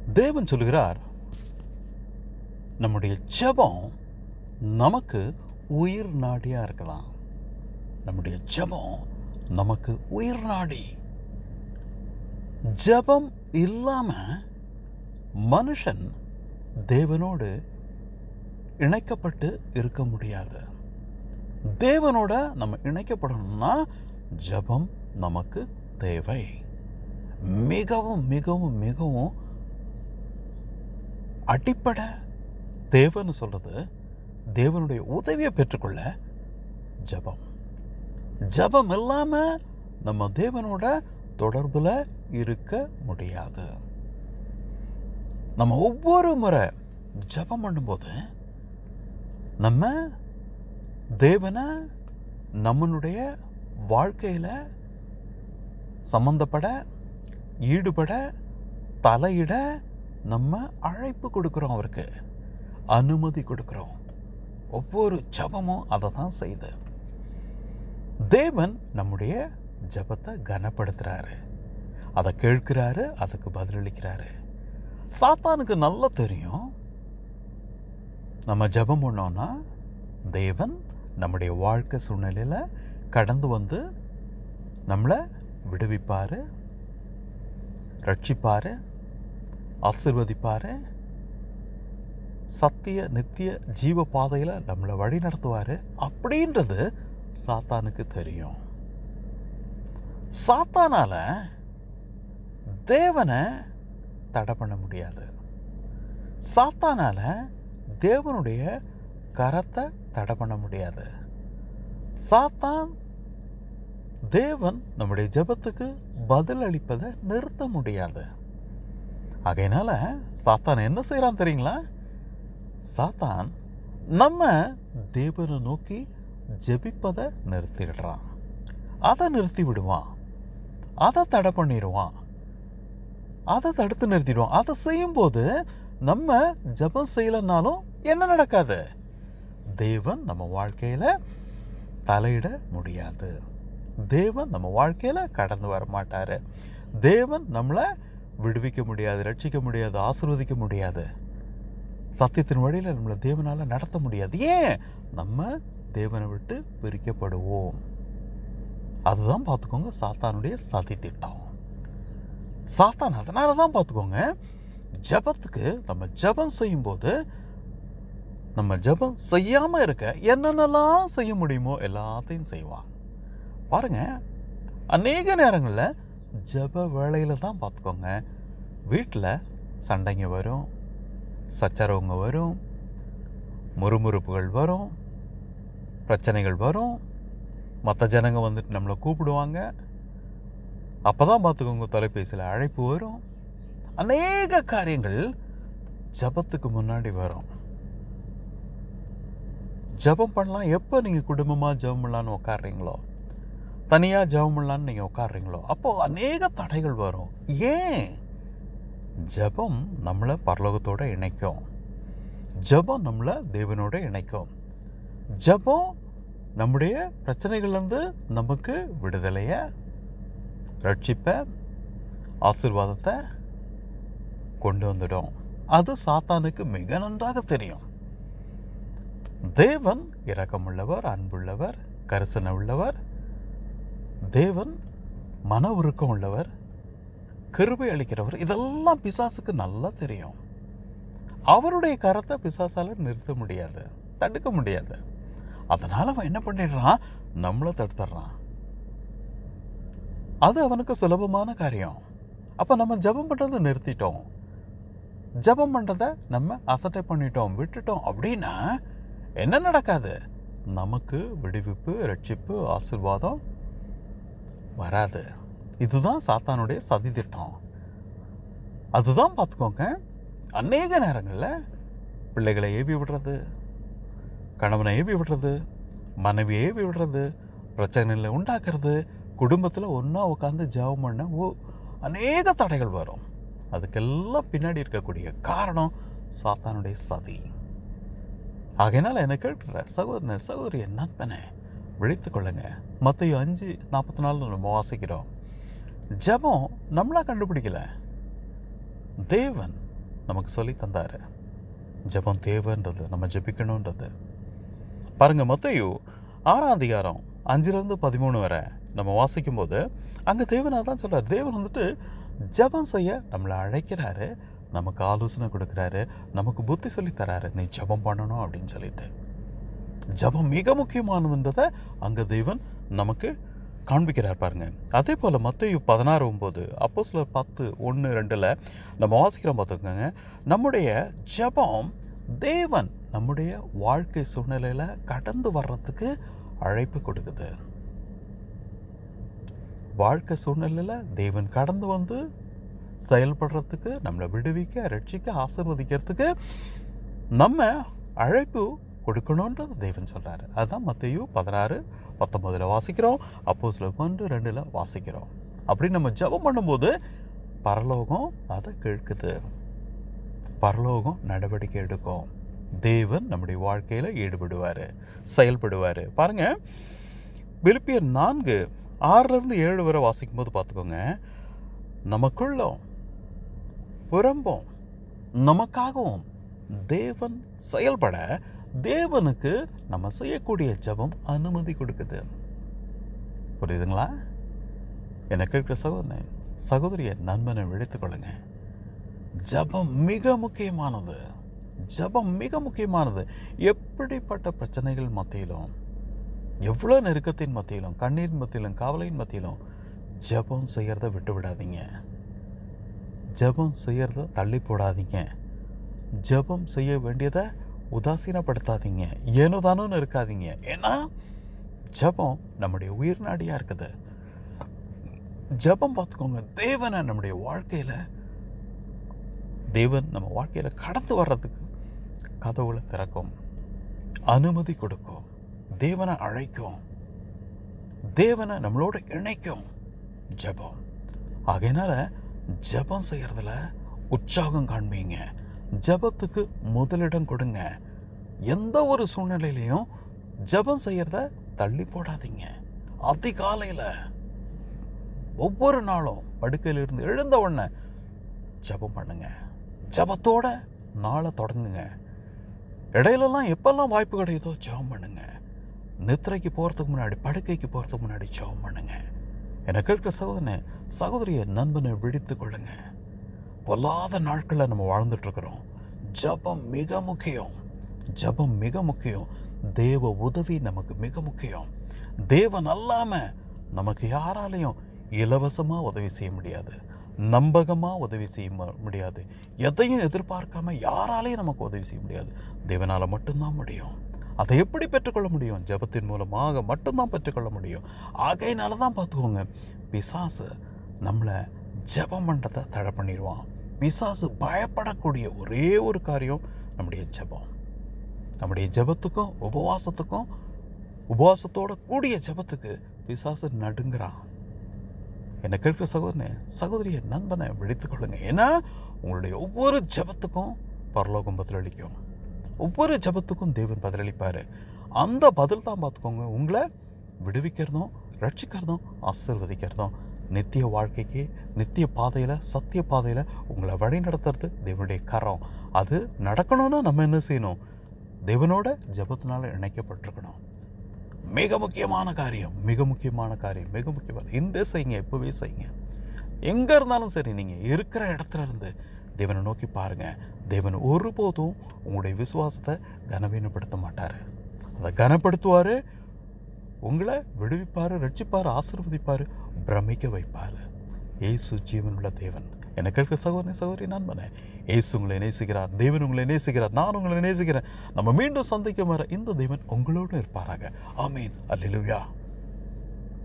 தேவன் சொல்கிறார் நம்முடைய ஜெபம் நமக்கு உயிர் நாடியாக இருக்கலாம் நம்முடைய ஜெபம் நமக்கு உயிர் நாடி ஜெபம் இல்லாமல் மனுஷன் தேவனோடு இணைக்கப்பட்டு இருக்க முடியாது தேவனோட நம்ம இணைக்கப்படணும்னா ஜெபம் நமக்கு தேவை மிகவும் மிகவும் மிகவும் அடிப்படை தேவைன்னு சொல்றது தேவனுடைய உதவியை பெற்றுக்கொள்ள ஜெபம் ஜெபம் இல்லாம நம்ம தேவனோட தொடர்புல இருக்க முடியாது நம்ம ஒவ்வொரு முறை ஜெபம் பண்ணும்போது நம்ம தேவனை நம்மளுடைய வாழ்க்கையில் சம்பந்தப்பட ஈடுபட தலையிட நம்ம அழைப்பு கொடுக்குறோம் அவருக்கு அனுமதி கொடுக்குறோம் ஒவ்வொரு ஜபமும் அதை தான் செய்யுது தேவன் நம்முடைய ஜபத்தை கனப்படுத்துகிறாரு அதை கேட்கிறாரு அதுக்கு பதிலளிக்கிறாரு சாத்தானுக்கு நல்லா தெரியும் நம்ம ஜெபம் பண்ணோம்னா தேவன் நம்முடைய வாழ்க்கை சூழ்நிலையில் கடந்து வந்து நம்மளை விடுவிப்பார் ரட்சிப்பார் ஆசிர்வதிப்பார் சத்திய நித்திய ஜீவ பாதையில் நம்மளை வழி நடத்துவார் அப்படின்றது சாத்தானுக்கு தெரியும் சாத்தானால தேவனை தடை பண்ண முடியாது சாத்தானால தேவனுடைய கரத்தை தடை பண்ண முடியாது சாத்தான் தேவன் நம்முடைய ஜெபத்துக்கு பதில் அளிப்பதை நிறுத்த முடியாது ஆகையினால சாத்தான் என்ன செய்கிறான் தெரியுங்களா சாத்தான் நம்ம தேவனை நோக்கி ஜெபிப்பதை நிறுத்திடுறான் அதை நிறுத்தி விடுவான் அதை தடை பண்ணிடுவான் அதை தடுத்து நிறுத்திடுவான் அதை செய்யும்போது நம்ம ஜெபம் செய்யலைன்னாலும் என்ன நடக்காது தேவன் நம்ம வாழ்க்கையில் தலையிட முடியாது தேவன் நம்ம வாழ்க்கையில் கடந்து வர மாட்டார் தேவன் நம்மளை விடுவிக்க முடியாது ரட்சிக்க முடியாது ஆசீர்வதிக்க முடியாது சத்தியத்தின் வழியில் நம்மளை தேவனால் நடத்த முடியாது ஏன் நம்ம தேவனை விட்டு பிரிக்கப்படுவோம் அதுதான் பார்த்துக்கோங்க சாத்தானுடைய சதி திட்டம் சாத்தான் அதனால தான் பார்த்துக்கோங்க ஜெபத்துக்கு நம்ம ஜெபம் செய்யும்போது நம்ம ஜெபம் செய்யாமல் இருக்க என்னென்னலாம் செய்ய முடியுமோ எல்லாத்தையும் செய்வான் பாருங்க அநேக நேரங்களில் ஜெப வேளையில் தான் பார்த்துக்கோங்க வீட்டில் சண்டைங்க வரும் சச்சரவுங்க வரும் முறுமுறுப்புகள் வரும் பிரச்சனைகள் வரும் மற்ற ஜனங்க வந்துட்டு நம்மளை கூப்பிடுவாங்க அப்போ தான் பார்த்துக்கோங்க தொலைபேசியில் அழைப்பு வரும் அநேக காரியங்கள் ஜபத்துக்கு முன்னாடி வரும் ஜபம் பண்ணலாம் எப்போ நீங்கள் குடும்பமாக ஜெபம் பண்ணலான்னு உட்காடுறீங்களோ தனியாக ஜெபம் பண்ணலான்னு நீங்கள் உட்காடுறீங்களோ அப்போது அநேக தடைகள் வரும் ஏன் ஜபம் நம்மளை பரலோகத்தோட இணைக்கும் ஜபம் நம்மளை தேவனோட இணைக்கும் ஜபம் நம்முடைய பிரச்சனைகள்லேருந்து நமக்கு விடுதலையை ரட்சிப்பை ஆசீர்வாதத்தை கொண்டு வந்துடும் அது சாத்தானுக்கு மிக நன்றாக தெரியும் தேவன் இரக்கமுள்ளவர் அன்புள்ளவர் கரிசனை உள்ளவர் தேவன் மன உருக்கம் உள்ளவர் கிருபை அளிக்கிறவர் இதெல்லாம் பிசாசுக்கு நல்லா தெரியும் அவருடைய கரத்தை பிசாசால நிறுத்த முடியாது தடுக்க முடியாது அதனால் அவன் என்ன பண்ணிடுறான் நம்மளை தடுத்துடுறான் அது அவனுக்கு சுலபமான காரியம் அப்போ நம்ம ஜெபம் பண்ணுறதை நிறுத்திட்டோம் ஜெபம் பண்ணுறதை நம்ம அசட்டை பண்ணிட்டோம் விட்டுட்டோம் அப்படின்னா என்ன நடக்காது நமக்கு விடுவிப்பு ரட்சிப்பு ஆசீர்வாதம் வராது இதுதான் சாத்தானுடைய சதி திட்டம் அதுதான் பார்த்துக்கோங்க அநேக நேரங்களில் பிள்ளைகளை ஏவி விடுறது கணவனை ஏவி விடுறது மனைவியை ஏவி விடுறது பிரச்சனைகளை உண்டாக்குறது குடும்பத்தில் ஒன்றா உட்காந்து ஜெபம் பண்ண ஓ அநேக தடைகள் வரும் அதுக்கெல்லாம் பின்னாடி இருக்கக்கூடிய காரணம் சாத்தானுடைய சதி ஆகையினால என்ன கேட்குற சகோதரனை சகோதரி நண்பனை விழித்து கொள்ளுங்க மற்ற அஞ்சு நாற்பத்தி நாலு நம்ம வாசிக்கிறோம் ஜெபம் நம்மளா கண்டுபிடிக்கல தேவன் நமக்கு சொல்லி தந்தார் ஜெபம் தேவைன்றது நம்ம ஜெபிக்கணுன்றது பாருங்க மத்தையு ஆறாம் அதிகாரம் அஞ்சுலேருந்து பதிமூணு வரை நம்ம வாசிக்கும் போது அங்கே தேவனாக தான் சொல்கிறார் தேவன் வந்துட்டு ஜெபம் செய்ய நம்மளை அழைக்கிறாரு நமக்கு ஆலோசனை கொடுக்குறாரு நமக்கு புத்தி சொல்லி தராரு நீ ஜெபம் பண்ணணும் அப்படின்னு சொல்லிட்டு ஜெபம் மிக முக்கியமானதுன்றதை அங்கே தேவன் நமக்கு காண்பிக்கிறார் பாருங்க அதே போல் மத்திய பதினாறு ஒம்பது அப்போ சில பத்து ஒன்று ரெண்டில் நம்ம வாசிக்கிறோம் பார்த்துக்கோங்க நம்முடைய ஜெபம் தேவன் நம்முடைய வாழ்க்கை சூழ்நிலையில் கடந்து வர்றதுக்கு அழைப்பு கொடுக்குது வாழ்க்கை சூழ்நிலையில் தேவன் கடந்து வந்து செயல்படுறதுக்கு நம்மளை விடுவிக்க ரட்சிக்க ஆசீர்வதிக்கிறதுக்கு நம்ம அழைப்பு கொடுக்கணுன்றது தேவன் சொல்கிறாரு அதுதான் மத்தையு பதினாறு பத்தொம்பதில் வாசிக்கிறோம் அப்போ சில ஒன்று ரெண்டில் வாசிக்கிறோம் அப்படி நம்ம ஜெபம் பண்ணும்போது பரலோகம் அதை கேட்குது பரலோகம் நடவடிக்கை எடுக்கும் தேவன் நம்முடைய வாழ்க்கையில் ஈடுபடுவார் செயல்படுவார் பாருங்க பிலிப்பியர் நான்கு ஆறுலேருந்து ஏழு வரை வாசிக்கும்போது பார்த்துக்கோங்க நமக்குள்ளும் புறம்பும் நமக்காகவும் தேவன் செயல்பட தேவனுக்கு நம்ம செய்யக்கூடிய ஜெபம் அனுமதி கொடுக்குது புரியுதுங்களா எனக்கு இருக்கிற சகோதரனை சகோதரியை நண்பனை விழித்துக் கொள்ளுங்க ஜெபம் மிக முக்கியமானது ஜெபம் மிக முக்கியமானது எப்படிப்பட்ட பிரச்சனைகள் மத்தியிலும் எவ்வளோ நெருக்கத்தின் மத்தியிலும் கண்ணீரின் மத்தியிலும் கவலையின் மத்தியிலும் ஜெபம் செய்கிறத விட்டு விடாதீங்க ஜெபம் செய்கிறத தள்ளி போடாதீங்க ஜெபம் செய்ய வேண்டியதை உதாசீனப்படுத்தாதீங்க ஏனோ தானோன்னு இருக்காதீங்க ஏன்னா ஜெபம் நம்முடைய உயிர் நாடியாக இருக்குது ஜெபம் பார்த்துக்கோங்க தேவனை நம்முடைய வாழ்க்கையில் தேவன் நம்ம வாழ்க்கையில் கடந்து வர்றதுக்கு கதவுகளை திறக்கும் அனுமதி கொடுக்கும் தேவனை அழைக்கும் தேவனை நம்மளோட இணைக்கும் ஜெபம் ஆகையினால ஜெபம் செய்கிறதுல உற்சாகம் காண்பீங்க ஜெபத்துக்கு முதலிடம் கொடுங்க எந்த ஒரு சூழ்நிலையிலையும் ஜெபம் செய்கிறத தள்ளி போடாதீங்க அதிகாலையில் ஒவ்வொரு நாளும் படுக்கையிலிருந்து எழுந்த உடனே ஜெபம் பண்ணுங்க ஜெபத்தோட நாளை தொடங்குங்க இடையிலலாம் எப்பெல்லாம் வாய்ப்பு கிடைக்குதோ ஜெபம் பண்ணுங்க நித்திரைக்கு போகிறதுக்கு முன்னாடி படுக்கைக்கு போகிறதுக்கு முன்னாடி ஜெபம் பண்ணுங்க எனக்கு இருக்கிற சகோதரனை சகோதரியை நண்பனை விழித்து கொள்ளுங்க பொல்லாத நாட்களில் நம்ம வாழ்ந்துட்டு இருக்கிறோம் ஜெபம் மிக முக்கியம் ஜெபம் மிக முக்கியம் தேவ உதவி நமக்கு மிக முக்கியம் தேவன் அல்லாம நமக்கு யாராலையும் இலவசமாக உதவி செய்ய முடியாது நம்பகமாக உதவி செய்ய மு- முடியாது எதையும் எதிர்பார்க்காம யாராலையும் நமக்கு உதவி செய்ய முடியாது தேவனால் மட்டும்தான் முடியும் அதை எப்படி பெற்றுக்கொள்ள முடியும் ஜெபத்தின் மூலமாக மட்டும்தான் பெற்றுக்கொள்ள முடியும் ஆகையினால தான் பார்த்துக்கோங்க பிசாசு நம்மளை ஜெபம் பண்ணுறதை தடை பண்ணிடுவான் பிசாசு பயப்படக்கூடிய ஒரே ஒரு காரியம் நம்முடைய ஜெபம் நம்முடைய ஜெபத்துக்கும் உபவாசத்துக்கும் உபவாசத்தோட கூடிய ஜெபத்துக்கு பிசாசு நடுங்குறான் என்னை கேட்கிற சகோதரனே சகோதரியை நண்பனை விழித்துக் கொள்ளுங்க ஏன்னா உங்களுடைய ஒவ்வொரு ஜெபத்துக்கும் பரலோகம் பதிலளிக்கும் ஒவ்வொரு ஜெபத்துக்கும் தேவன் பதிலளிப்பார் அந்த பதில் தான் பார்த்துக்கோங்க உங்களை விடுவிக்கிறதும் ரட்சிக்கிறதும் ஆசீர்வதிக்கிறதும் நித்திய வாழ்க்கைக்கு நித்திய பாதையில் சத்திய பாதையில் உங்களை வழி நடத்துறது தேவனுடைய கரம் அது நடக்கணும்னா நம்ம என்ன செய்யணும் தேவனோட ஜெபத்தினால இணைக்கப்பட்டிருக்கணும் மிக முக்கியமான காரியம் மிக முக்கியமான காரியம் மிக முக்கியமான இன்றே செய்யுங்க இப்போவே செய்யுங்க எங்கே இருந்தாலும் சரி நீங்கள் இருக்கிற இடத்துல இருந்து தேவனை நோக்கி பாருங்கள் தேவன் ஒருபோதும் உங்களுடைய விசுவாசத்தை கனவீனப்படுத்த மாட்டார் அதை கனப்படுத்துவார் உங்களை விடுவிப்பார் ரட்சிப்பார் ஆசீர்வதிப்பார் பிரமிக்க வைப்பார் ஏசு ஜீவனுள்ள தேவன் எனக்கு இருக்கிற சகோதரி சகோதரி நண்பனே ஏசு உங்களை நேசிக்கிறார் தேவன் உங்களை நேசிக்கிறார் நான் உங்களை நேசிக்கிறேன் நம்ம மீண்டும் சந்திக்கும் வர இந்த தேவன் உங்களோடு இருப்பாராக ஆமீன் அல்லேலூயா